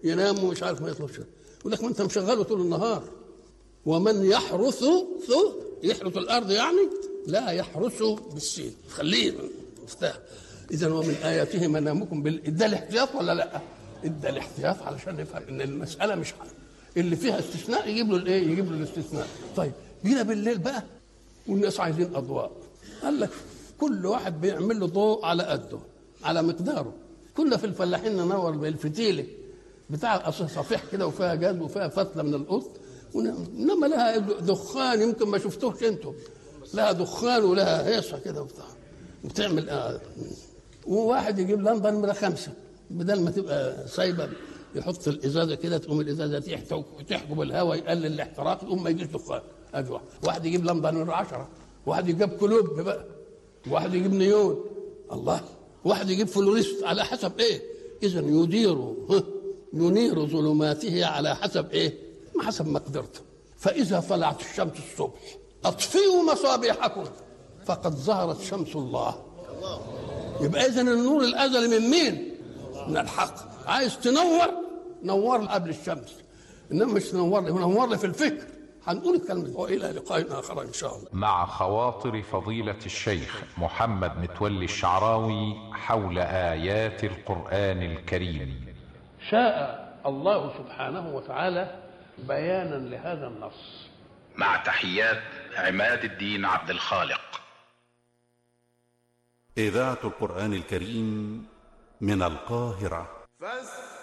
ينام ومش عارف ما يطلبش يقول لك ما انت مشغله طول النهار ومن يحرث يحرث الارض يعني لا يحرث بالسين خليه مفتاح اذا ومن اياته منامكم بال ادى الاحتياط ولا لا؟ ادى الاحتياط علشان يفهم ان المساله مش حل. اللي فيها استثناء يجيب له الايه؟ يجيب له الاستثناء. طيب جينا بالليل بقى والناس عايزين اضواء. قال لك كل واحد بيعمل له ضوء على قده على مقداره. كنا في الفلاحين ننور بالفتيله بتاع صفيح كده وفيها جاز وفيها فتله من القط انما لها دخان يمكن ما شفتوش انتم لها دخان ولها هيصه كده وبتاع وتعمل آه. وواحد يجيب لمبه نمره خمسه بدل ما تبقى سايبه يحط الازازه كده تقوم الازازه تحجب الهواء يقلل الاحتراق يقوم ما يجيش دخان ادي واحد واحد يجيب لمبه نمره 10 واحد يجيب كلوب بقى واحد يجيب نيون الله واحد يجيب فلوريست على حسب ايه اذا يدير ينير ظلماته على حسب ايه ما حسب مقدرته فاذا طلعت الشمس الصبح اطفئوا مصابيحكم فقد ظهرت شمس الله يبقى اذا النور الازلي من مين من الحق عايز تنور نور قبل الشمس انما مش تنور لي نور لي في الفكر هنقول الكلمة وإلى لقاء آخر إن شاء الله مع خواطر فضيلة الشيخ محمد متولي الشعراوي حول آيات القرآن الكريم شاء الله سبحانه وتعالى بيانا لهذا النص مع تحيات عماد الدين عبد الخالق إذاعة القرآن الكريم من القاهرة فاستمعوا